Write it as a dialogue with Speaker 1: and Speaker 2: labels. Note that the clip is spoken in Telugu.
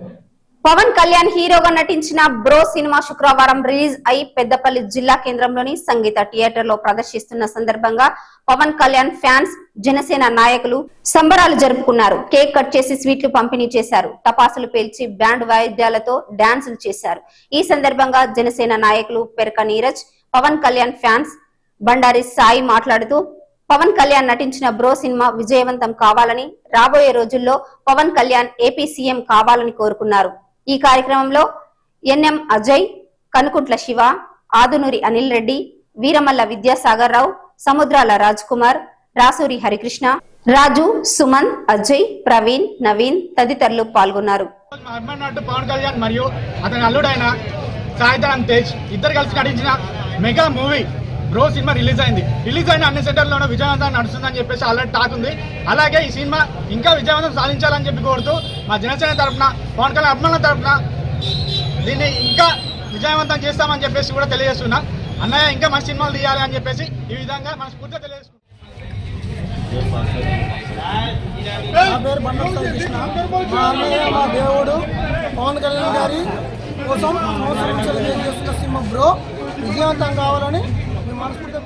Speaker 1: పవన్ కళ్యాణ్ హీరోగా నటించిన బ్రో సినిమా శుక్రవారం రిలీజ్ అయి పెద్దపల్లి జిల్లా కేంద్రంలోని సంగీత థియేటర్ లో ప్రదర్శిస్తున్న సందర్భంగా పవన్ కళ్యాణ్ ఫ్యాన్స్ జనసేన నాయకులు సంబరాలు జరుపుకున్నారు కేక్ కట్ చేసి స్వీట్లు పంపిణీ చేశారు టపాసులు పేల్చి బ్యాండ్ వాయిద్యాలతో డాన్సులు చేశారు ఈ సందర్భంగా జనసేన నాయకులు పెరక నీరజ్ పవన్ కళ్యాణ్ ఫ్యాన్స్ బండారి సాయి మాట్లాడుతూ పవన్ కళ్యాణ్ నటించిన బ్రో సినిమా విజయవంతం కావాలని రాబోయే రోజుల్లో పవన్ కళ్యాణ్ ఏపీ సీఎం కావాలని కోరుకున్నారు ఈ కార్యక్రమంలో ఎన్ఎం అజయ్ కనుకుంట్ల శివ ఆదునూరి అనిల్ రెడ్డి వీరమల్ల విద్యాసాగర్ రావు సముద్రాల రాజ్ కుమార్ రాసూరి హరికృష్ణ రాజు సుమన్ అజయ్ ప్రవీణ్ నవీన్ తదితరులు పాల్గొన్నారు
Speaker 2: మా అభిమానుడు పవన్ కళ్యాణ్ మరియు అతని అల్లుడైన సాయిధరం తేజ్ ఇద్దరు కలిసి నటించిన మెగా మూవీ బ్రో సినిమా రిలీజ్ అయింది రిలీజ్ అయిన అన్ని సెంటర్లోనూ విజయవంతం నడుస్తుందని చెప్పేసి ఆల్రెడీ టాక్ ఉంది అలాగే ఈ సినిమా ఇంకా విజయవంతం సాధించాలని చెప్పి కోరుతూ మా జనసేన తరఫున పవన్ కళ్యాణ్ అభిమానుల తరఫున దీన్ని ఇంకా విజయవంతం చేస్తామని చెప్పేసి కూడా తెలియజేస్తున్నా అన్నయ్య ఇంకా మంచి సినిమాలు తీయాలి అని చెప్పేసి ఈ విధంగా మన స్ఫూర్తిగా తెలియజేస్తున్నాం
Speaker 3: నా పేరు బండారు కృష్ణ మా అన్నయ్య మా దేవుడు పవన్ కళ్యాణ్ గారి కోసం సంవత్సరం నుంచి చేస్తున్న సినిమా బ్రో విజయవంతం కావాలని మేము మనస్ఫూర్తిగా